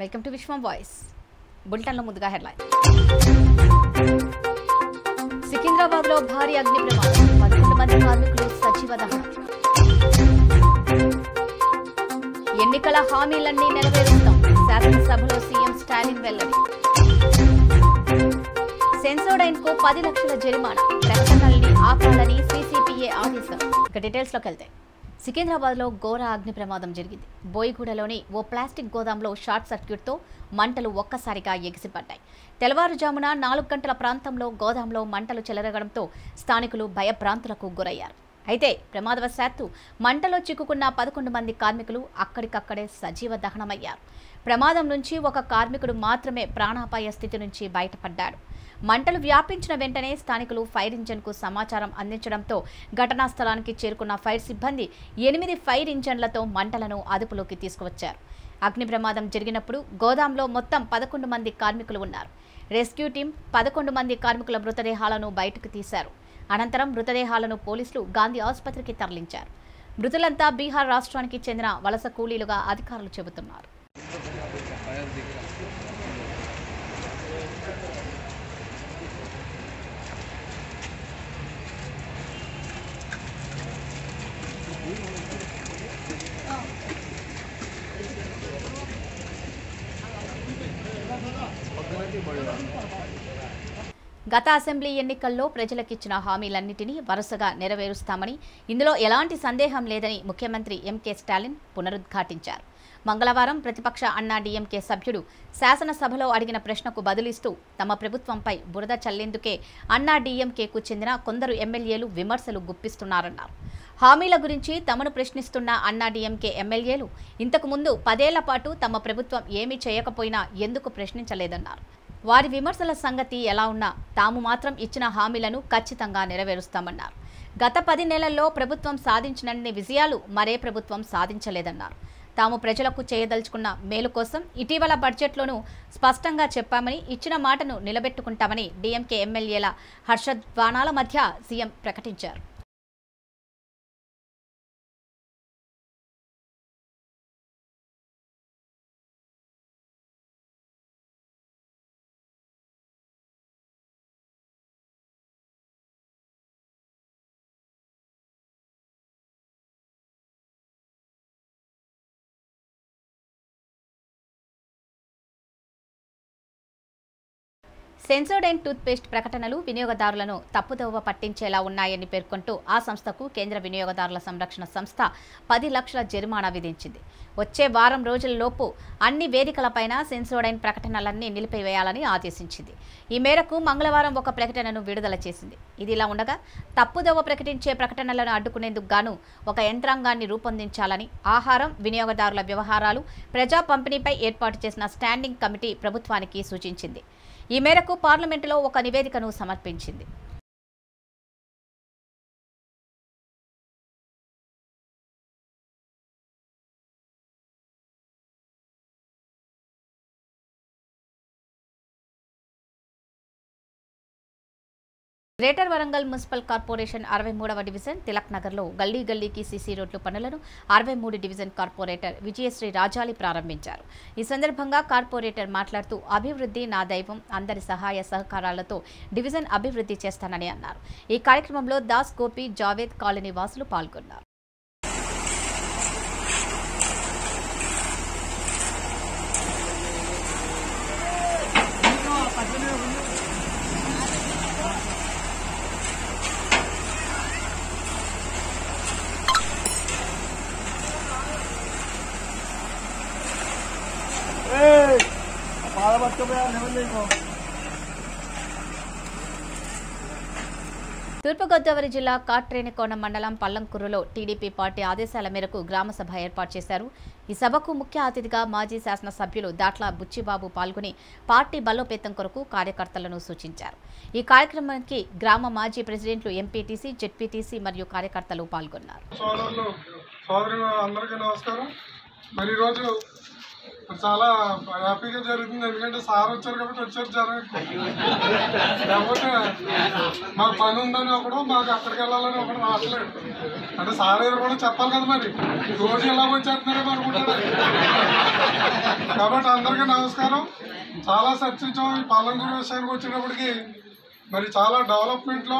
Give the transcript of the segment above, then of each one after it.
Welcome to Vishwam voice బులెటిన్లో ముందుగా headline Secunderabad లో భారీ అగ్ని ప్రమాదం పదకొండు మంది కార్మికులు సజీవ దహనం ఎన్నికల హామీలన్నీ నెరవేరుస్తాం శాసనసభలో సీఎం స్టాలిన్ వెల్లడి సెన్సోడైన్ కు పది లక్షల జరిమానా ప్రకటనల్ని ఆపాలని సీసీపీఏ ఆదేశం ఇక డీటెయిల్స్ లోకి వెళ్తే సికింద్రాబాద్ లో ఘోర అగ్ని ప్రమాదం జరిగింది బోయిగూడలోని ఓ ప్లాస్టిక్ గోదాంలో షార్ట్ సర్క్యూట్తో మంటలు ఒక్కసారిగా ఎగిసిపడ్డాయి తెల్లవారుజామున నాలుగు గంటల ప్రాంతంలో గోదాంలో మంటలు చెలరగడంతో స్థానికులు భయభ్రాంతులకు గురయ్యారు అయితే ప్రమాదవశాత్తు మంటలో చిక్కుకున్న పదకొండు మంది కార్మికులు అక్కడికక్కడే సజీవ దహనమయ్యారు ప్రమాదం నుంచి ఒక కార్మికుడు మాత్రమే ప్రాణాపాయ స్థితి నుంచి బయటపడ్డాడు మంటలు వ్యాపించిన వెంటనే స్థానికులు ఫైర్ ఇంజన్కు సమాచారం అందించడంతో ఘటనా స్థలానికి చేరుకున్న ఫైర్ సిబ్బంది ఎనిమిది ఫైర్ ఇంజన్లతో మంటలను అదుపులోకి తీసుకువచ్చారు అగ్ని ప్రమాదం జరిగినప్పుడు గోదాంలో మొత్తం పదకొండు మంది కార్మికులు ఉన్నారు రెస్క్యూ టీం పదకొండు మంది కార్మికుల మృతదేహాలను బయటకు తీశారు అనంతరం మృతదేహాలను పోలీసులు గాంధీ ఆసుపత్రికి తరలించారు మృతులంతా బీహార్ రాష్ట్రానికి చెందిన వలస కూలీలుగా అధికారులు చెబుతున్నారు గత అసెంబ్లీ ఎన్నికల్లో ప్రజలకిచ్చిన హామీలన్నింటినీ వరుసగా నెరవేరుస్తామని ఇందులో ఎలాంటి సందేహం లేదని ముఖ్యమంత్రి ఎంకే స్టాలిన్ పునరుద్ఘాటించారు మంగళవారం ప్రతిపక్ష అన్నా డీఎంకే సభ్యుడు శాసనసభలో అడిగిన ప్రశ్నకు బదులిస్తూ తమ ప్రభుత్వంపై బురద చల్లేందుకే అన్నా డీఎంకేకు చెందిన కొందరు ఎమ్మెల్యేలు విమర్శలు గుప్పిస్తున్నారన్నారు హామీల గురించి తమను ప్రశ్నిస్తున్న అన్నా డీఎంకే ఎమ్మెల్యేలు ఇంతకు ముందు పదేళ్ల పాటు తమ ప్రభుత్వం ఏమీ చేయకపోయినా ఎందుకు ప్రశ్నించలేదన్నారు వారి విమర్శల సంగతి ఎలా ఉన్నా తాము మాత్రం ఇచ్చిన హామీలను ఖచ్చితంగా నెరవేరుస్తామన్నారు గత పది నెలల్లో ప్రభుత్వం సాధించినన్ని విజయాలు మరే ప్రభుత్వం సాధించలేదన్నారు తాము ప్రజలకు చేయదలుచుకున్న మేలు కోసం ఇటీవల బడ్జెట్లోనూ స్పష్టంగా చెప్పామని ఇచ్చిన మాటను నిలబెట్టుకుంటామని డీఎంకే ఎమ్మెల్యేల హర్షధ్వానాల మధ్య సీఎం ప్రకటించారు సెన్సోడైన్ టూత్పేస్ట్ ప్రకటనలు వినియోగదారులను తప్పుదోవ పట్టించేలా ఉన్నాయని పేర్కొంటూ ఆ సంస్థకు కేంద్ర వినియోగదారుల సంరక్షణ సంస్థ పది లక్షల జరిమానా విధించింది వచ్చే వారం రోజుల్లోపు అన్ని వేదికలపైన సెన్సోడైన్ ప్రకటనలన్నీ నిలిపివేయాలని ఆదేశించింది ఈ మేరకు మంగళవారం ఒక ప్రకటనను విడుదల చేసింది ఇదిలా ఉండగా తప్పుదోవ ప్రకటించే ప్రకటనలను అడ్డుకునేందుకు గాను ఒక యంత్రాంగాన్ని రూపొందించాలని ఆహారం వినియోగదారుల వ్యవహారాలు ప్రజా పంపిణీపై ఏర్పాటు చేసిన స్టాండింగ్ కమిటీ ప్రభుత్వానికి సూచించింది ఈ మేరకు పార్లమెంటులో ఒక నివేదికను సమర్పించింది గ్రేటర్ వరంగల్ మున్సిపల్ కార్పొరేషన్ అరవై మూడవ డివిజన్ తిలక్ నగర్లో గల్లీ గల్లీకి సీసీ రోడ్లు పనులను అరవై మూడు డివిజన్ కార్పొరేటర్ విజయశ్రీ రాజాలి ప్రారంభించారు ఈ సందర్భంగా కార్పొరేటర్ మాట్లాడుతూ అభివృద్ధి నా దైవం అందరి సహాయ సహకారాలతో డివిజన్ అభివృద్ధి చేస్తానని అన్నారు ఈ కార్యక్రమంలో దాస్ గోపి జావేద్ కాలనీ వాసులు పాల్గొన్నారు పాల పట్టుకుపోయా నీకు తూర్పుగోదావరి జిల్లా కాట్రేనికోన మండలం పల్లంకుర్రులో టీడీపీ పార్టీ ఆదేశాల మేరకు గ్రామ సభ ఏర్పాటు చేశారు ఈ సభకు ముఖ్య అతిథిగా మాజీ శాసనసభ్యులు దాట్ల బుచ్చిబాబు పాల్గొని పార్టీ బలోపేతం కొరకు కార్యకర్తలను సూచించారు ఈ కార్యక్రమానికి గ్రామ మాజీ ప్రెసిడెంట్లు ఎంపీటీసీ జెడ్పీటీసీ మరియు కార్యకర్తలు పాల్గొన్నారు సోదరులు సోదరులు అందరికీ నమస్కారం మరి ఈరోజు చాలా హ్యాపీగా జరుగుతుంది ఎందుకంటే సార్ వచ్చారు కాబట్టి వచ్చారు జనం ఎక్కువ. లేకపోతే మాకు పని ఉందని ఒకడు మాకు అక్కడికి వెళ్ళాలని ఒకడు రావట్లేదు అంటే సార్ ఎవరు కూడా చెప్పాలి కదా మరి రోజు ఎలా వచ్చేస్తున్నారేమో అనుకుంటాడు కాబట్టి అందరికీ నమస్కారం చాలా చర్చించాం ఈ పల్లంగూరు విషయానికి వచ్చేటప్పటికి మరి చాలా డెవలప్మెంట్లో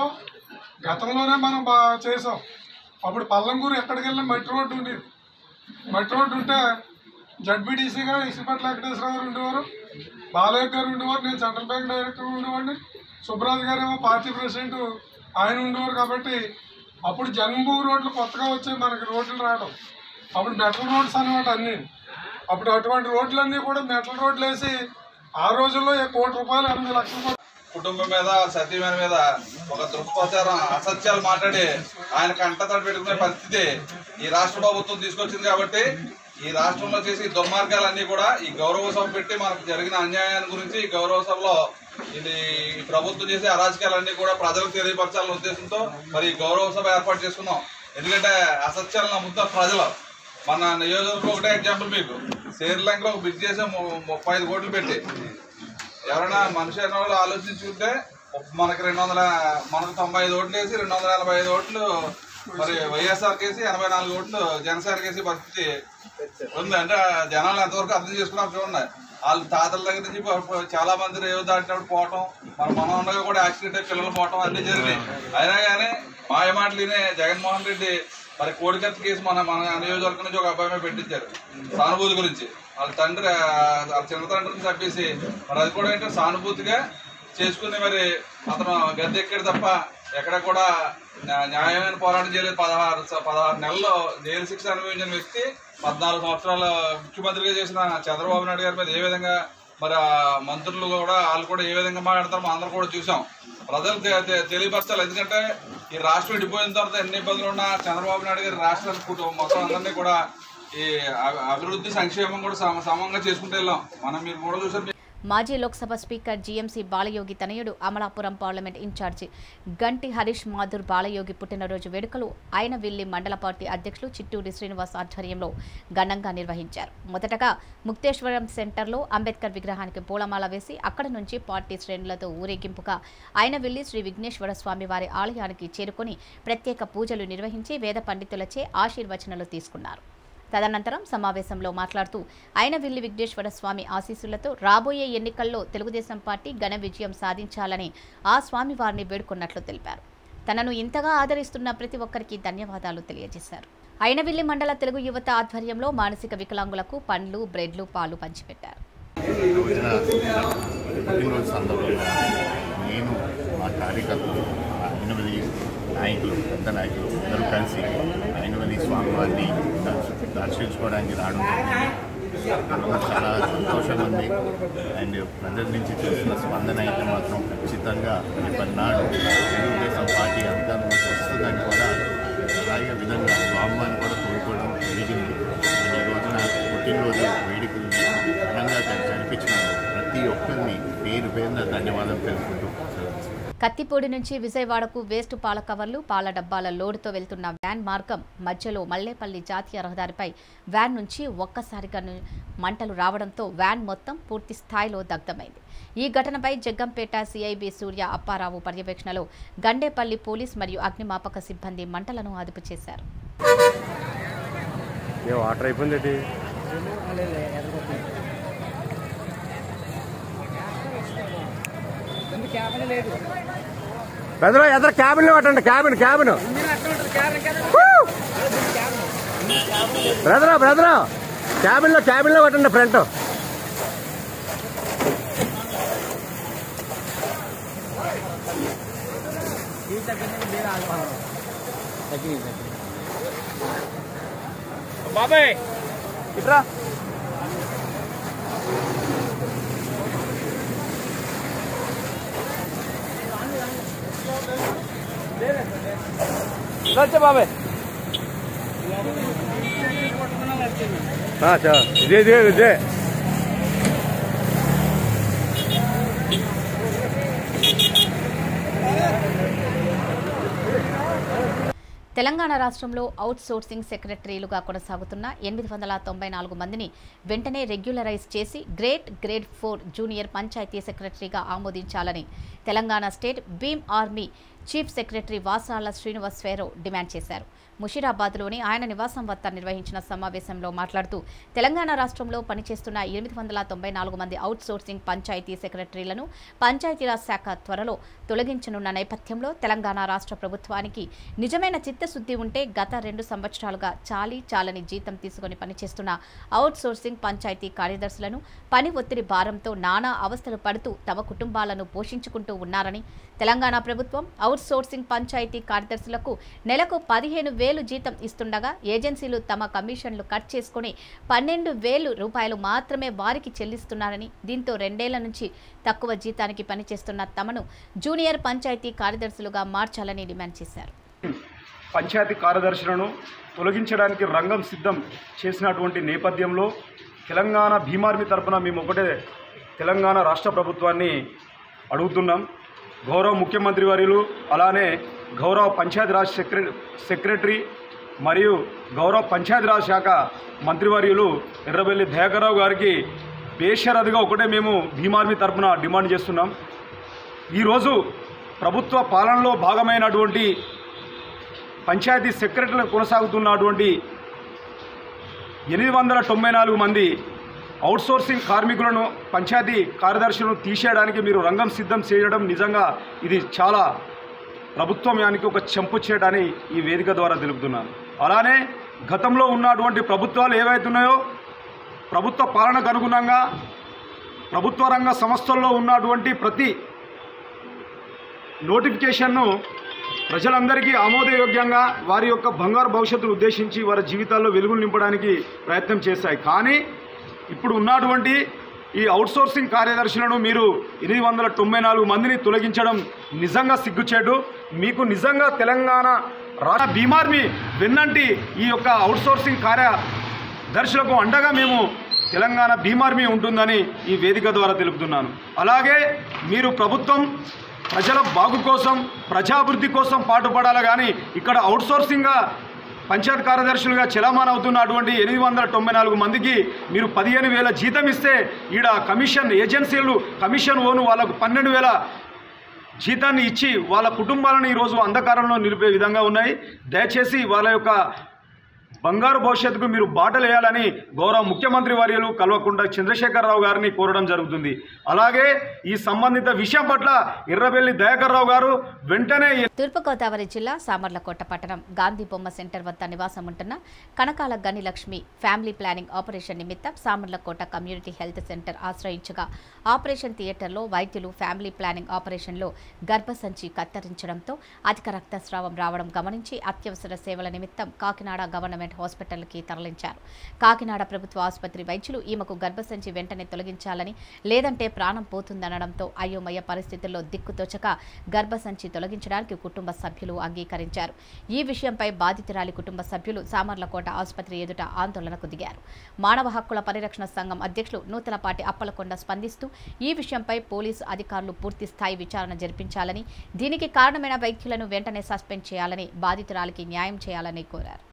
గతంలోనే మనం బాగా చేసాం అప్పుడు పల్లంగూరు ఎక్కడికి వెళ్ళినా మట్టి రోడ్డు ఉండేది మట్టి రోడ్డు ఉంటే జడ్బీటీసీగా ఇసుపట్ల వెంకటేశ్వర గారు ఉండేవారు బాలయ్య గారు ఉండేవారు నేను సెంట్రల్ బ్యాంక్ డైరెక్టర్ ఉండేవాడిని సుబ్రాజ్ గారు ఏమో పార్టీ ప్రెసిడెంట్ ఆయన ఉండేవారు కాబట్టి అప్పుడు జన్మభూమి రోడ్లు కొత్తగా వచ్చాయి మనకి రోడ్లు రావడం అప్పుడు మెటల్ రోడ్స్ అనమాట అన్నీ అప్పుడు అటువంటి రోడ్లన్నీ కూడా మెటల్ రోడ్లు వేసి ఆ రోజుల్లో ఏ కోటి రూపాయలు ఎనిమిది లక్షల రూపాయలు కుటుంబం మీద సత్యమైన మీద ఒక దుష్ప్రచారం అసత్యాలు మాట్లాడి ఆయన కంటతడి పెట్టుకునే పరిస్థితి ఈ రాష్ట్ర ప్రభుత్వం తీసుకొచ్చింది కాబట్టి ఈ రాష్ట్రంలో చేసి దుర్మార్గాలన్నీ కూడా ఈ గౌరవ సభ పెట్టి మనకు జరిగిన అన్యాయాన్ని గురించి ఈ గౌరవ సభలో ఇది ఈ ప్రభుత్వం చేసే అరాచకాలన్నీ కూడా ప్రజలకు తెలియపరచాలనే ఉద్దేశంతో మరి ఈ గౌరవ సభ ఏర్పాటు చేసుకున్నాం ఎందుకంటే అసత్యాలను నమ్ముతారు ప్రజలు మన నియోజకవర్గం ఒకటే ఎగ్జాంపుల్ మీకు శ్రీలంకలో ఒక బిడ్ చేసే ము- ముప్పై ఐదు కోట్లు పెట్టి ఎవరైనా మనిషి అన్న వాళ్ళు ఆలోచించుకుంటే మనకి రెండు వందల మనకు తొంభై ఐదు ఓట్లు వేసి రెండు వందల ఎనభై ఐదు ఓట్లు మరి వైఎస్ఆర్ కేసి ఎనభై నాలుగు ఓట్లు జనసేన కేసి పరిస్థితి ఉంది అంటే జనాలు ఎంతవరకు అర్థం చేసుకున్నారు చూడండి వాళ్ళు తాతల దగ్గర నుంచి ప- ప- చాలా మంది రేవు దాటినప్పుడు పోవటం మన మనం ఉండగా కూడా యాక్సిడెంట్ అయ్యి పిల్లలు పోవటం అన్ని జరిగినాయి అయినా కానీ మాయ మాటలు వినే జగన్మోహన్ రెడ్డి మరి కోడికత్తి కేసు మన మన నియోజకవర్గం నుంచి ఒక అబ్బాయి మీద పెట్టించారు సానుభూతి గురించి వాళ్ళ తండ్రి ఆ, వాళ్ళ చిన్న తండ్రిని చంపేసి మరి అది కూడా ఏంటంటే సానుభూతిగా చేసుకుని మరి అతను గద్దెక్కాడు తప్ప ఎక్కడ కూడా న్యా- న్యాయమైన పోరాటం చేయలేదు పదహారు స- పదహారు నెలల్లో జైలు శిక్ష అనుభవించిన వ్యక్తి పద్నాలుగు సంవత్సరాలు ముఖ్యమంత్రిగా చేసిన చంద్రబాబు నాయుడు గారి మీద ఏ విధంగా మరి ఆ మంత్రులు కూడా వాళ్ళు కూడా ఏ విధంగా మాట్లాడతారో మనం అందరం కూడా చూసాం ప్రజలు తె- తె- తెలియపరచాలి ఎందుకంటే ఈ రాష్ట్రం విడిపోయిన తర్వాత ఎన్ని ఇబ్బందులు ఉన్నా చంద్రబాబు నాయుడు గారి రాష్ట్ర కుటుంబం మొత్తం అందరినీ కూడా ఈ అ- అభివృద్ధి సంక్షేమం కూడా సమ- సమంగా చేసుకుంటూ వెళ్ళాం మనం మీరు కూడా చూసారు మాజీ లోక్సభ స్పీకర్ జీఎంసీ బాలయోగి తనయుడు అమలాపురం పార్లమెంట్ ఇన్ఛార్జి గంటి హరీష్ మాధుర్ బాలయోగి పుట్టినరోజు వేడుకలు ఆయన విల్లి మండల పార్టీ అధ్యక్షులు చిట్టూరి శ్రీనివాస్ ఆధ్వర్యంలో ఘనంగా నిర్వహించారు మొదటగా ముక్తేశ్వరం సెంటర్లో అంబేద్కర్ విగ్రహానికి పూలమాల వేసి అక్కడ నుంచి పార్టీ శ్రేణులతో ఊరేగింపుగా ఆయన వెళ్లి శ్రీ విఘ్నేశ్వర స్వామి వారి ఆలయానికి చేరుకొని ప్రత్యేక పూజలు నిర్వహించి వేద పండితులచే ఆశీర్వచనలు తీసుకున్నారు తదనంతరం సమావేశంలో మాట్లాడుతూ ఆయన విల్లి విఘ్నేశ్వర స్వామి ఆశీస్సులతో రాబోయే ఎన్నికల్లో తెలుగుదేశం పార్టీ ఘన విజయం సాధించాలని ఆ స్వామి వారిని వేడుకున్నట్లు తెలిపారు తనను ఇంతగా ఆదరిస్తున్న ప్రతి ఒక్కరికి ధన్యవాదాలు తెలియజేశారు అయినవిల్లి మండల తెలుగు యువత ఆధ్వర్యంలో మానసిక వికలాంగులకు పండ్లు బ్రెడ్లు పాలు పంచిపెట్టారు ఈ రోజున పుట్టినరోజు సందర్భంగా నేను మా కార్యకర్తలు ఆ ఎనిమిది నాయకులు పెద్ద నాయకులు అందరూ కలిసి ఎనిమిది స్వామివారిని దర్శ- దర్శించుకోవడానికి రావడం జరిగింది. నాకు చాలా సంతోషంగా ఉంది అండ్ ప్రజల నుంచి చూసిన స్పందన అయితే మాత్రం ఖచ్చితంగా రేపటినాడు తెలుగుదేశం పార్టీ అధికారంలోకి వస్తుందని కూడా అలాగే విధంగా స్వామివారిని కూడా కోరుకోవడం జరిగింది ఈ రోజున పుట్టినరోజు వేడుకలు ఘనంగా జరిపించిన ప్రతి ఒక్కరిని పేరు పేరున ధన్యవాదాలు తెలుపుకుంటూ సెలవు కత్తిపూడి నుంచి విజయవాడకు వేస్ట్ పాల కవర్లు పాల డబ్బాల లోడుతో వెళ్తున్న వ్యాన్ మార్గం మధ్యలో మల్లేపల్లి జాతీయ రహదారిపై వ్యాన్ నుంచి ఒక్కసారిగా ను- మంటలు రావడంతో వ్యాన్ మొత్తం పూర్తి స్థాయిలో దగ్ధమైంది ఈ ఘటనపై జగ్గంపేట సిఐబి సూర్య అప్పారావు పర్యవేక్షణలో గండేపల్లి పోలీస్ మరియు అగ్నిమాపక సిబ్బంది మంటలను అదుపు చేశారు ఏ వాటర్ అయిపోయింది పెద్దలో ఎదరు క్యాబిన్ పట్టండి క్యాబిన్ క్యాబిన్ బ్రదరా బ్రదరా క్యాబిన్ లో క్యాబిన్ లో పట్టండి ఫ్రంట్ బాబాయ్ ఇట్రా వచ్చే బాబాయ్ చా ఇదే ఇదే ఇదే తెలంగాణ రాష్ట్రంలో అవుట్ సోర్సింగ్ సెక్రటరీలుగా కొనసాగుతున్న ఎనిమిది వందల తొంభై నాలుగు మందిని వెంటనే రెగ్యులరైజ్ చేసి great grade four junior panchayat సెక్రటరీగా ఆమోదించాలని Telangana State Bhim Army chief secretary Vasala Srinivas ఫేరో డిమాండ్ చేశారు ముషీరాబాద్లోని ఆయన నివాసం వద్ద నిర్వహించిన సమావేశంలో మాట్లాడుతూ తెలంగాణ రాష్ట్రంలో పనిచేస్తున్న ఎనిమిది వందల తొంభై నాలుగు మంది అవుట్ సోర్సింగ్ పంచాయతీ సెక్రటరీలను పంచాయతీరాజ్ శాఖ త్వరలో తొలగించనున్న నేపథ్యంలో తెలంగాణ రాష్ట్ర ప్రభుత్వానికి నిజమైన చిత్తశుద్ధి ఉంటే గత రెండు సంవత్సరాలుగా చాలీ చాలని జీతం తీసుకుని పనిచేస్తున్న అవుట్ సోర్సింగ్ పంచాయతీ కార్యదర్శులను పని ఒత్తిడి భారంతో నానా అవస్థలు పడుతూ తమ కుటుంబాలను పోషించుకుంటూ ఉన్నారని తెలంగాణ ప్రభుత్వం అవుట్ సోర్సింగ్ పంచాయతీ కార్యదర్శులకు నెలకు పదిహేను వేలు జీతం ఇస్తుండగా ఏజెన్సీలు తమ కమిషన్లు కట్ చేసుకుని పన్నెండు వేలు రూపాయలు మాత్రమే వారికి చెల్లిస్తున్నారని దీంతో రెండేళ్ల నుంచి తక్కువ జీతానికి పనిచేస్తున్న తమను జూనియర్ పంచాయతీ కార్యదర్శులుగా మార్చాలని డిమాండ్ చేశారు పంచాయతీ కార్యదర్శులను తొలగించడానికి రంగం సిద్ధం చేసినటువంటి నేపథ్యంలో తెలంగాణ భీమార్మీ తరపున మేము ఒకటే తెలంగాణ రాష్ట్ర ప్రభుత్వాన్ని అడుగుతున్నాం గౌరవ ముఖ్యమంత్రి వర్యులు అలానే గౌరవ పంచాయతీరాజ్ సెక్రె సెక్రటరీ మరియు గౌరవ పంచాయతీరాజ్ శాఖ మంత్రివర్యులు ఎర్రబెల్లి దయాకర్రావు గారికి బేషరదిగా ఒకటే మేము భీమార్మీ తరపున డిమాండ్ చేస్తున్నాం ఈరోజు ప్రభుత్వ పాలనలో భాగమైనటువంటి పంచాయతీ సెక్రటరీలు కొనసాగుతున్నటువంటి ఎనిమిది వందల తొంభై నాలుగు మంది అవుట్సోర్సింగ్ కార్మికులను పంచాయతీ కార్యదర్శులను తీసేయడానికి మీరు రంగం సిద్ధం చేయడం నిజంగా ఇది చాలా ప్రభుత్వానికి ఒక చెంపు చేయడాన్ని ఈ వేదిక ద్వారా తెలుపుతున్నాను అలానే గతంలో ఉన్నటువంటి ప్రభుత్వాలు ఏవైతున్నాయో ప్రభుత్వ పాలనకు అనుగుణంగా ప్రభుత్వ రంగ సంస్థల్లో ఉన్నటువంటి ప్రతి నోటిఫికేషన్ను ప్రజలందరికీ ఆమోదయోగ్యంగా వారి యొక్క బంగారు భవిష్యత్తును ఉద్దేశించి వారి జీవితాల్లో వెలుగులు నింపడానికి ప్రయత్నం చేశాయి కానీ ఇప్పుడు ఉన్నటువంటి ఈ అవుట్సోర్సింగ్ కార్యదర్శులను మీరు ఎనిమిది వందల తొంభై నాలుగు మందిని తొలగించడం నిజంగా సిగ్గుచేటు మీకు నిజంగా తెలంగాణ రాష్ట్ర బీమార్మి వెన్నంటి ఈ యొక్క అవుట్సోర్సింగ్ కార్యదర్శులకు అండగా మేము తెలంగాణ బీమార్మీ ఉంటుందని ఈ వేదిక ద్వారా తెలుపుతున్నాను అలాగే మీరు ప్రభుత్వం ప్రజల బాగు కోసం ప్రజాభివృద్ధి కోసం పాటుపడాలి కానీ ఇక్కడ అవుట్సోర్సింగ్గా పంచాయత్ కార్యదర్శులుగా చలామణి అవుతున్న అటువంటి ఎనిమిది వందల తొంభై నాలుగు మందికి మీరు పదిహేను వేల జీతం ఇస్తే ఈడ కమిషన్ ఏజెన్సీలు కమిషన్ ఓను వాళ్ళకు పన్నెండు వేల జీతాన్ని ఇచ్చి వాళ్ళ కుటుంబాలను ఈరోజు అంధకారంలో నిలిపే విధంగా ఉన్నాయి దయచేసి వాళ్ళ యొక్క బంగారు భవిష్యత్తుకు మీరు బాటలు వేయాలని గౌరవ ముఖ్యమంత్రి వర్యులు కల్వకుంట్ల చంద్రశేఖరరావు గారిని కోరడం జరుగుతుంది అలాగే ఈ సంబంధిత విషయం పట్ల ఎర్రబెల్లి దయాకర్రావు గారు వెంటనే తూర్పుగోదావరి జిల్లా సామర్లకోట పట్టణం గాంధీ బొమ్మ సెంటర్ వద్ద నివాసం ఉంటున్న కనకాల గని లక్ష్మి ఫ్యామిలీ ప్లానింగ్ ఆపరేషన్ నిమిత్తం సామర్లకోట కమ్యూనిటీ హెల్త్ సెంటర్ ఆశ్రయించగా ఆపరేషన్ థియేటర్లో వైద్యులు ఫ్యామిలీ ప్లానింగ్ ఆపరేషన్లో గర్భసంచి కత్తిరించడంతో అధిక రక్తస్రావం రావడం గమనించి అత్యవసర సేవల నిమిత్తం కాకినాడ గవర్నమెంట్ హాస్పిటల్కి తరలించారు కాకినాడ ప్రభుత్వ ఆసుపత్రి వైద్యులు ఈమెకు గర్భసంచి వెంటనే తొలగించాలని లేదంటే ప్రాణం పోతుందనడంతో అయోమయ పరిస్థితుల్లో దిక్కుతోచక గర్భసంచి తొలగించడానికి కుటుంబ సభ్యులు అంగీకరించారు ఈ విషయంపై బాధితురాలి కుటుంబ సభ్యులు సామర్లకోట ఆసుపత్రి ఎదుట ఆందోళనకు దిగారు మానవ హక్కుల పరిరక్షణ సంఘం అధ్యక్షులు నూతలపాటి అప్పలకొండ స్పందిస్తూ ఈ విషయంపై పోలీసు అధికారులు పూర్తి స్థాయి విచారణ జరిపించాలని దీనికి కారణమైన వైద్యులను వెంటనే సస్పెండ్ చేయాలని బాధితురాలికి న్యాయం చేయాలని కోరారు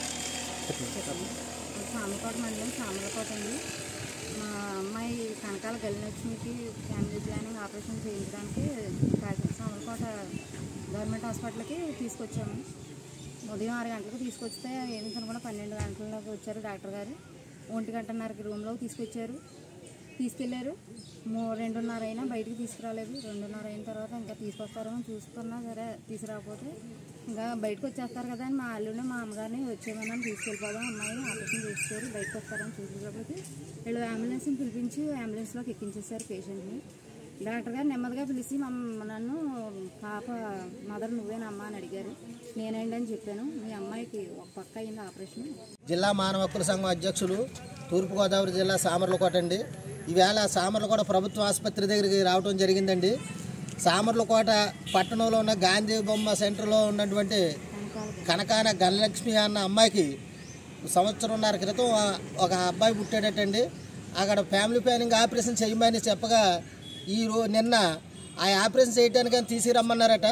సామలకోట మండలం సామలకోట అండి మా అమ్మాయి కనకాల గెలినొచ్చికి ఫ్యామిలీ ప్లానింగ్ ఆపరేషన్ చేయించడానికి కాకినాడ సామలకోట గవర్నమెంట్ హాస్పిటల్కి తీసుకొచ్చాము ఉదయం ఆరు గంటలకు తీసుకొస్తే ఏమి కనుకుండా పన్నెండు గంటలకు వచ్చారు డాక్టర్ గారు ఒంటి గంటన్నరకి రూమ్లోకి తీసుకొచ్చారు తీసుకెళ్ళారు మూ రెండున్నర అయినా బయటికి తీసుకురాలేదు రెండున్నర అయిన తర్వాత ఇంకా తీసుకొస్తారేమో చూసుకున్నా సరే తీసుకురాకపోతే ఇంకా బయటకు వచ్చేస్తారు కదా అని మా అల్లుడిని మా అమ్మగారిని వచ్చేమని తీసుకెళ్ళిపోదాం అమ్మాయిని ఆపరేషన్ చేస్తారు బయటకు వస్తారని చూసేటప్పటికి వీళ్ళు అంబులెన్స్ని పిలిపించి అంబులెన్స్లోకి ఎక్కించేశారు పేషెంట్ని డాక్టర్ గారు నెమ్మదిగా పిలిచి మమ్మ నన్ను పాప మదర్ నువ్వేనమ్మా అని అడిగారు నేనేంటి అని చెప్పాను మీ అమ్మాయికి ఒక పక్క అయింది ఆపరేషన్ జిల్లా మానవ హక్కుల సంఘం అధ్యక్షులు తూర్పుగోదావరి జిల్లా సామర్లకోట అండి ఈవేళ సామర్లకోట ప్రభుత్వ ఆసుపత్రి దగ్గరికి రావడం జరిగిందండి సామర్లకోట పట్టణంలో ఉన్న గాంధీ బొమ్మ సెంటర్లో ఉన్నటువంటి కనకాన గణలక్ష్మి అన్న అమ్మాయికి సంవత్సరంన్నర క్రితం ఆ- ఒక అబ్బాయి పుట్టాడటండి అక్కడ ఫ్యామిలీ ప్లానింగ్ ఆపరేషన్ చేయమని చెప్పగా ఈ రో నిన్న ఆ ఆపరేషన్ చేయడానికి అని తీసుకురమ్మన్నారట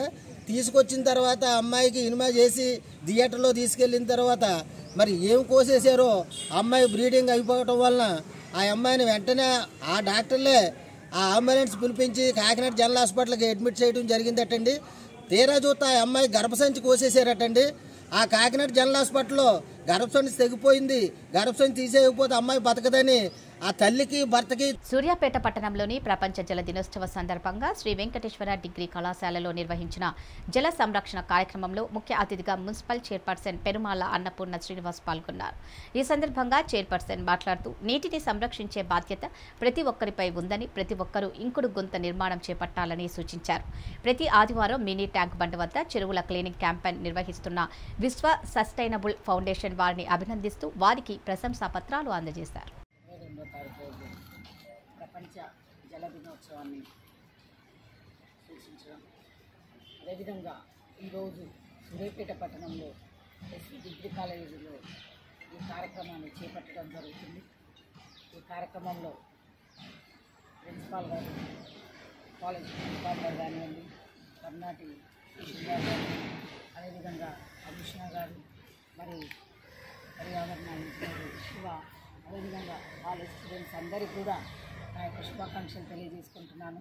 తీసుకొచ్చిన తర్వాత అమ్మాయికి ఇనిమా చేసి థియేటర్లో తీసుకెళ్ళిన తర్వాత మరి ఏం కోసేసారో అమ్మాయి బ్రీడింగ్ అయిపోవటం వలన ఆ అమ్మాయిని వెంటనే ఆ డాక్టర్లే ఆ అంబులెన్స్ పిలిపించి కాకినాడ జనరల్ హాస్పిటల్కి అడ్మిట్ చేయడం జరిగిందటండి తీరా చూస్తే ఆ అమ్మాయి గర్భసంచి కోసేసారటండి ఆ కాకినాడ జనరల్ హాస్పిటల్లో గర్భసంచి తెగిపోయింది గర్భసంచి తీసేయకపోతే అమ్మాయి బతకదని ఆ తల్లికి భర్తకి సూర్యాపేట పట్టణంలోని ప్రపంచ జల దినోత్సవ సందర్భంగా శ్రీ వెంకటేశ్వర డిగ్రీ కళాశాలలో నిర్వహించిన జల సంరక్షణ కార్యక్రమంలో ముఖ్య అతిథిగా మున్సిపల్ చైర్పర్సన్ పెరుమాల అన్నపూర్ణ శ్రీనివాస్ పాల్గొన్నారు ఈ సందర్భంగా చైర్పర్సన్ మాట్లాడుతూ నీటిని సంరక్షించే బాధ్యత ప్రతి ఒక్కరిపై ఉందని ప్రతి ఒక్కరూ ఇంకుడు గుంత నిర్మాణం చేపట్టాలని సూచించారు ప్రతి ఆదివారం మినీ ట్యాంక్ బండ్ వద్ద చెరువుల క్లీనింగ్ క్యాంపెయిన్ నిర్వహిస్తున్న విశ్వ సస్టైనబుల్ ఫౌండేషన్ వారిని అభినందిస్తూ వారికి ప్రశంసా పత్రాలు అందజేశారు రెండో తారీఖు రోజు ప్రపంచ జల దినోత్సవాన్ని సూచించడం అదేవిధంగా ఈరోజు సూర్యాపేట పట్టణంలో ఎస్వి డిగ్రీ కాలేజీలో ఈ కార్యక్రమాన్ని చేపట్టడం జరుగుతుంది ఈ కార్యక్రమంలో ప్రిన్సిపాల్ గారు కాలేజ్ ప్రిన్సిపాల్ గారు కానివ్వండి కర్ణాటి కిషన్ గారు కానీ అదేవిధంగా కమిషనర్ గారు మరి పర్యావరణ ఇంజనీర్ శివ అదేవిధంగా కాలేజ్ స్టూడెంట్స్ అందరికీ కూడా నా యొక్క శుభాకాంక్షలు తెలియజేసుకుంటున్నాను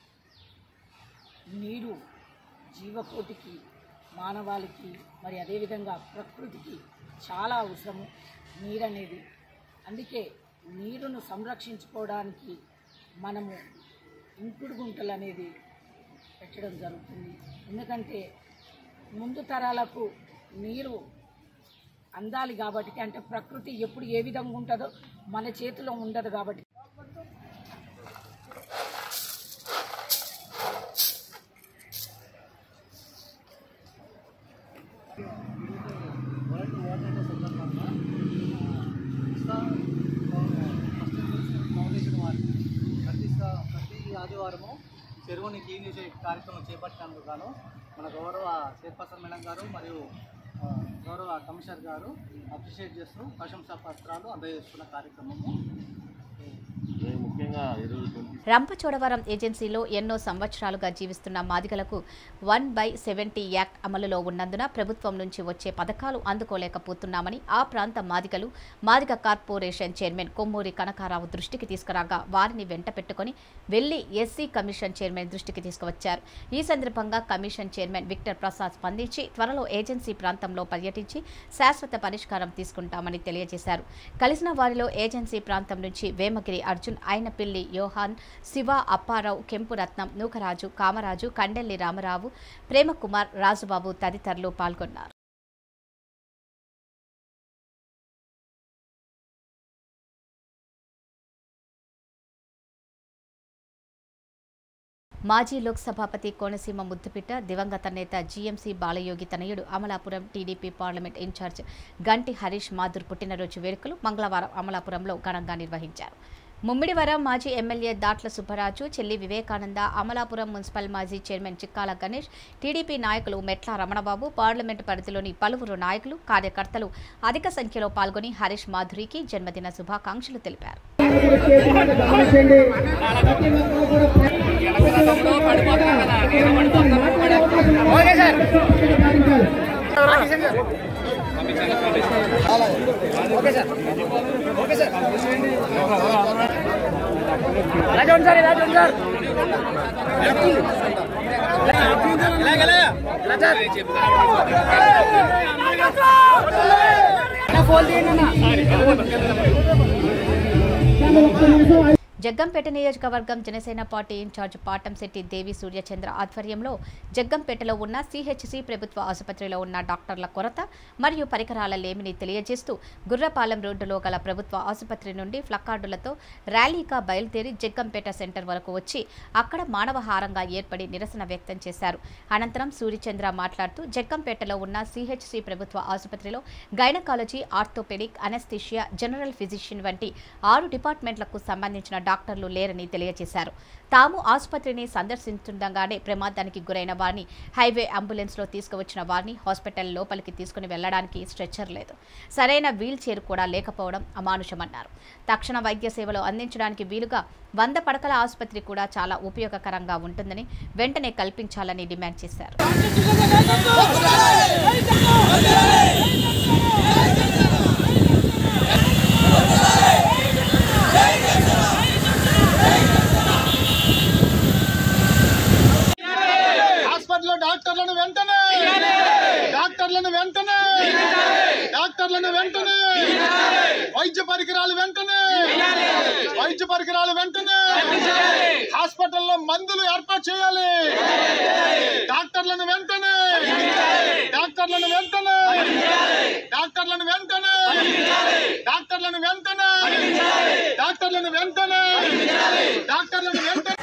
నీరు జీవకోటికి మానవాళికి మరి అదేవిధంగా ప్రకృతికి చాలా అవసరము నీరు అనేది అందుకే నీరును సంరక్షించుకోవడానికి మనము ఇంకుడు గుంటలు అనేది పెట్టడం జరుగుతుంది ఎందుకంటే ముందు తరాలకు నీరు అందాలి కాబట్టి అంటే ప్రకృతి ఎప్పుడు ఏ విధంగా ఉంటుందో మన చేతిలో ఉండదు కాబట్టి వరల్డ్ వాటర్ డే సందర్భంగా ఇస్తా ఫౌండేషన్ వారి ప్రతి స- ప్రతి ఆదివారము చెరువుని క్లీన్ చేసే కార్యక్రమం చేపట్టినందుకు గాను మన గౌరవ చైర్పర్సన్ మేడం గారు మరియు ఆ, గౌరవ కమిషనర్ గారు అప్రిషియేట్ చేస్తూ ప్రశంసా పత్రాలు అందజేస్తున్న కార్యక్రమము ముఖ్యంగా ఈరోజు రంపచోడవరం ఏజెన్సీలో ఎన్నో సంవత్సరాలుగా జీవిస్తున్న మాదిగలకు వన్ బై సెవెంటీ యాక్ట్ అమలులో ఉన్నందున ప్రభుత్వం నుంచి వచ్చే పథకాలు అందుకోలేకపోతున్నామని ఆ ప్రాంత మాదిగలు మాదిగ కార్పొరేషన్ చైర్మన్ కొమ్మూరి కనకారావు దృష్టికి తీసుకురాగా వారిని వెంట పెట్టుకుని వెళ్లి ఎస్సీ కమిషన్ చైర్మన్ దృష్టికి తీసుకువచ్చారు ఈ సందర్భంగా కమిషన్ చైర్మన్ విక్టర్ ప్రసాద్ స్పందించి త్వరలో ఏజెన్సీ ప్రాంతంలో పర్యటించి శాశ్వత పరిష్కారం తీసుకుంటామని తెలియజేశారు కలిసిన వారిలో ఏజెన్సీ ప్రాంతం నుంచి వేమగిరి అర్జున్ అయినపిల్లి యోహాన్ శివ అప్పారావు కెంపురత్నం నూకరాజు కామరాజు కండెల్లి రామరావు ప్రేమకుమార్ రాజుబాబు తదితరులు పాల్గొన్నారు మాజీ లోక్సభాపతి కోనసీమ ముద్దుపిట్ట దివంగత నేత జీఎంసీ బాలయోగి తనయుడు అమలాపురం టీడీపీ పార్లమెంట్ ఇన్ఛార్జ్ గంటి హరీష్ మాధుర్ పుట్టినరోజు వేడుకలు మంగళవారం అమలాపురంలో ఘనంగా నిర్వహించారు ముమ్మిడివరం మాజీ ఎమ్మెల్యే దాట్ల సుబ్బరాజు చెల్లి వివేకానంద అమలాపురం మున్సిపల్ మాజీ చైర్మన్ చిక్కాల గణేష్ టీడీపీ నాయకులు మెట్ల రమణబాబు పార్లమెంటు పరిధిలోని పలువురు నాయకులు కార్యకర్తలు అధిక సంఖ్యలో పాల్గొని హరీష్ మాధురికి జన్మదిన శుభాకాంక్షలు తెలిపారు జగ్గంపేట నియోజకవర్గం జనసేన పార్టీ ఇన్ఛార్జ్ పాటంశెట్టి దేవి సూర్యచంద్ర ఆధ్వర్యంలో జగ్గంపేటలో ఉన్న సిహెచ్సి ప్రభుత్వ ఆసుపత్రిలో ఉన్న డాక్టర్ల కొరత మరియు పరికరాల లేమిని తెలియజేస్తూ గుర్రపాలెం రోడ్డులో గల ప్రభుత్వ ఆసుపత్రి నుండి ఫ్లక్కార్డులతో ర్యాలీగా బయలుదేరి జగ్గంపేట సెంటర్ వరకు వచ్చి అక్కడ మానవహారంగా ఏర్పడి నిరసన వ్యక్తం చేశారు అనంతరం సూర్యచంద్ర మాట్లాడుతూ జగ్గంపేటలో ఉన్న సిహెచ్సి ప్రభుత్వ ఆసుపత్రిలో gynaecology orthopaedic anaesthesia general physician వంటి ఆరు డిపార్ట్మెంట్లకు సంబంధించిన డాక్టర్లు లేరని తెలియజేశారు తాము ఆసుపత్రిని సందర్శిస్తుండగానే ప్రమాదానికి గురైన వారిని హైవే అంబులెన్స్లో తీసుకువచ్చిన వారిని హాస్పిటల్ లోపలికి తీసుకుని వెళ్లడానికి స్ట్రెచ్చర్ లేదు సరైన వీల్ చైర్ కూడా లేకపోవడం అమానుషమన్నారు తక్షణ వైద్య సేవలు అందించడానికి వీలుగా వంద పడకల ఆసుపత్రి కూడా చాలా ఉపయోగకరంగా ఉంటుందని వెంటనే కల్పించాలని డిమాండ్ చేశారు హాస్పిటల్లో డాక్టర్లను వెంటనే డాక్టర్లను వెంటనే డాక్టర్లను వెంటనే వైద్య పరికరాలు వెంటనే వైద్య పరికరాలు వెంటనే హాస్పిటల్లో మందులు ఏర్పాటు చేయాలి డాక్టర్లను వెంటనే డాక్టర్లను వెంటనే డాక్టర్లను వెంటనే డాక్టర్లను వెంటనే డాక్టర్లను వెంటనే డాక్టర్లను వెంటనే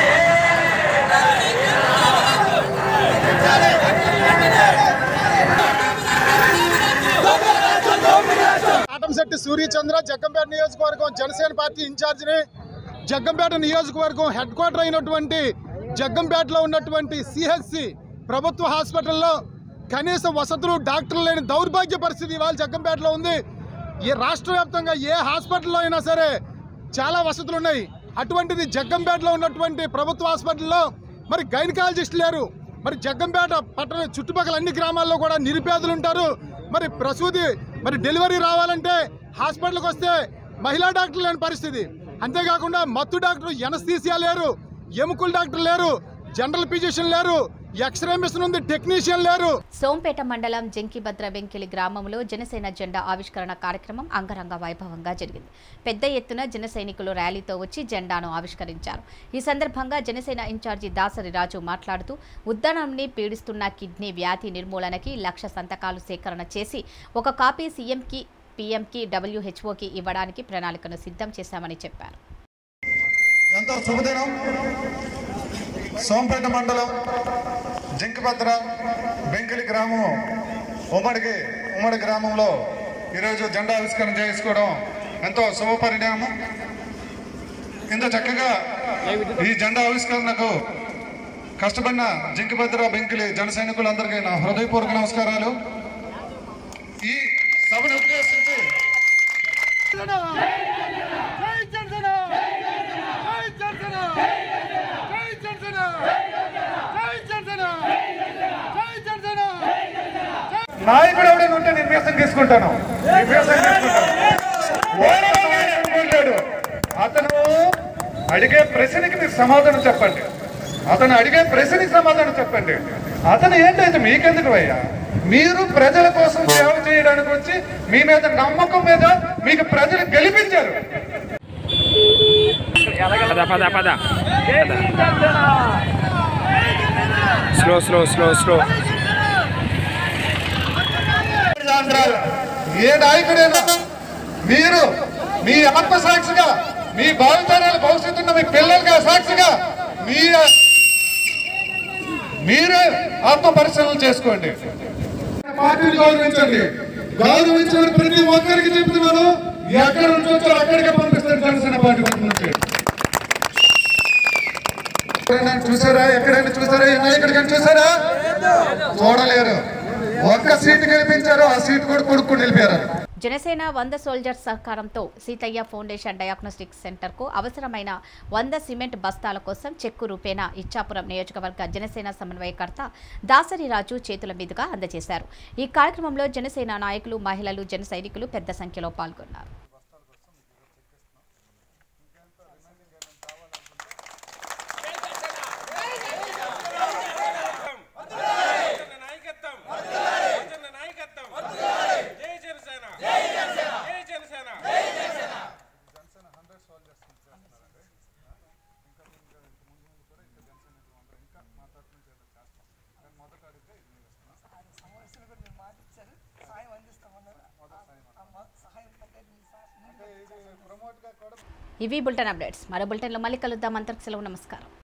కాటంశెట్టి సూర్యచంద్ర జగ్గంపేట నియోజకవర్గం జనసేన పార్టీ ఇన్ఛార్జిని జగ్గంపేట నియోజకవర్గం హెడ్ క్వార్టర్ అయినటువంటి జగ్గంపేటలో ఉన్నటువంటి సిహెచ్సి ప్రభుత్వ హాస్పిటల్లో కనీస వసతులు డాక్టర్లు లేని దౌర్భాగ్య పరిస్థితి ఇవాళ జగ్గంపేటలో ఉంది ఈ రాష్ట్ర వ్యాప్తంగా ఏ హాస్పిటల్లో అయినా సరే చాలా వసతులు ఉన్నాయి అటువంటిది జగ్గంపేటలో ఉన్నటువంటి ప్రభుత్వ హాస్పిటల్లో మరి గైనకాలజిస్ట్ లేరు మరి జగ్గంపేట పట్టణ చుట్టుపక్కల అన్ని గ్రామాల్లో కూడా నిరుపేదలు ఉంటారు మరి ప్రసూతి మరి డెలివరీ రావాలంటే హాస్పిటల్కి వస్తే మహిళా డాక్టర్ లేని పరిస్థితి అంతేకాకుండా మత్తు డాక్టర్ ఎనస్థీసియా లేరు ఎముకల డాక్టర్ లేరు జనరల్ ఫిజిషియన్ లేరు ఎక్స్రే మిషన్ ఉంది టెక్నీషియన్ లేరు సోంపేట మండలం జంకిభద్ర వెంకిలి గ్రామంలో జనసేన జెండా ఆవిష్కరణ కార్యక్రమం అంగరంగ వైభవంగా జరిగింది పెద్ద ఎత్తున జన సైనికులు ర్యాలీతో వచ్చి జెండాను ఆవిష్కరించారు ఈ సందర్భంగా జనసేన ఇన్ఛార్జి దాసరి రాజు మాట్లాడుతూ ఉద్దానంని పీడిస్తున్న కిడ్నీ వ్యాధి నిర్మూలనకి లక్ష సంతకాలు సేకరణ చేసి ఒక కాపీ సీఎంకి పీఎంకి డబ్ల్యూహెచ్ఓకి ఇవ్వడానికి ప్రణాళికను సిద్ధం చేశామని చెప్పారు ఎంతో శుభదినం సోంపేట మండలం జింకభద్ర బెంకిలి గ్రామం ఉమ్మడికి ఉమ్మడి గ్రామంలో ఈరోజు జెండా ఆవిష్కరణ చేసుకోవడం ఎంతో శుభ పరిణామం ఇంత చక్కగా ఈ జెండా ఆవిష్కరణకు కష్టపడిన జింకభద్ర బెంకిలి జన సైనికులందరికీ నా హృదయపూర్వక నమస్కారాలు ఈ సభను ఉద్దేశించి నాయకుడు ఎవడైనా ఉంటే నిర్వేశం తీసుకుంటాను నిర్వేశం తీసుకుంటాను ఓడలో నాయకుడు ఉంటాడు. అతను అడిగే ప్రశ్నకి మీరు సమాధానం చెప్పండి అతను అడిగే ప్రశ్నకి సమాధానం చెప్పండి అతను ఏంటైతే మీకెందుకు అయ్యా మీరు ప్రజల కోసం సేవ చేయడానికి వచ్చి మీ మీద నమ్మకం మీద మీకు ప్రజలు గెలిపించారు పద పద పద స్లో స్లో స్లో స్లో ఆంధ్రాలు ఏ నాయకుడైనా మీరు మీ ఆత్మసాక్షిగా మీ భావితరాల భవిష్యత్తున్న మీ పిల్లలుగా సాక్షిగా మీ మీరే ఆత్మ పరిశీలన చేసుకోండి పార్టీని గౌరవించండి గౌరవించిన ప్రతి ఒక్కరికి చెప్తున్నాను ఎక్కడ నుంచి వచ్చారో అక్కడికే పంపిస్తారు జనసేన పార్టీ వైపు నుంచి ఎక్కడైనా చూసారా ఎక్కడైనా చూసారా ఈ నాయకుడికి చూసారా చూడలేరు ఒక్క సీటు గెలిపించారు ఆ సీటు కూడా కొడుకుని నిలిపారు జనసేన వంద సోల్జర్స్ సహకారంతో సీతయ్య ఫౌండేషన్ డయాగ్నోస్టిక్ సెంటర్కు అవసరమైన వంద సిమెంట్ బస్తాల కోసం చెక్కు రూపేణా ఇచ్చాపురం నియోజకవర్గ జనసేన సమన్వయకర్త దాసరి రాజు చేతుల మీదుగా అందజేశారు ఈ కార్యక్రమంలో జనసేన నాయకులు మహిళలు జన సైనికులు పెద్ద సంఖ్యలో పాల్గొన్నారు ఇవి బులెటిన్ అప్డేట్స్ మరో బులెటిన్లో మళ్ళీ కలుద్దాం అంతకు సెలవు నమస్కారం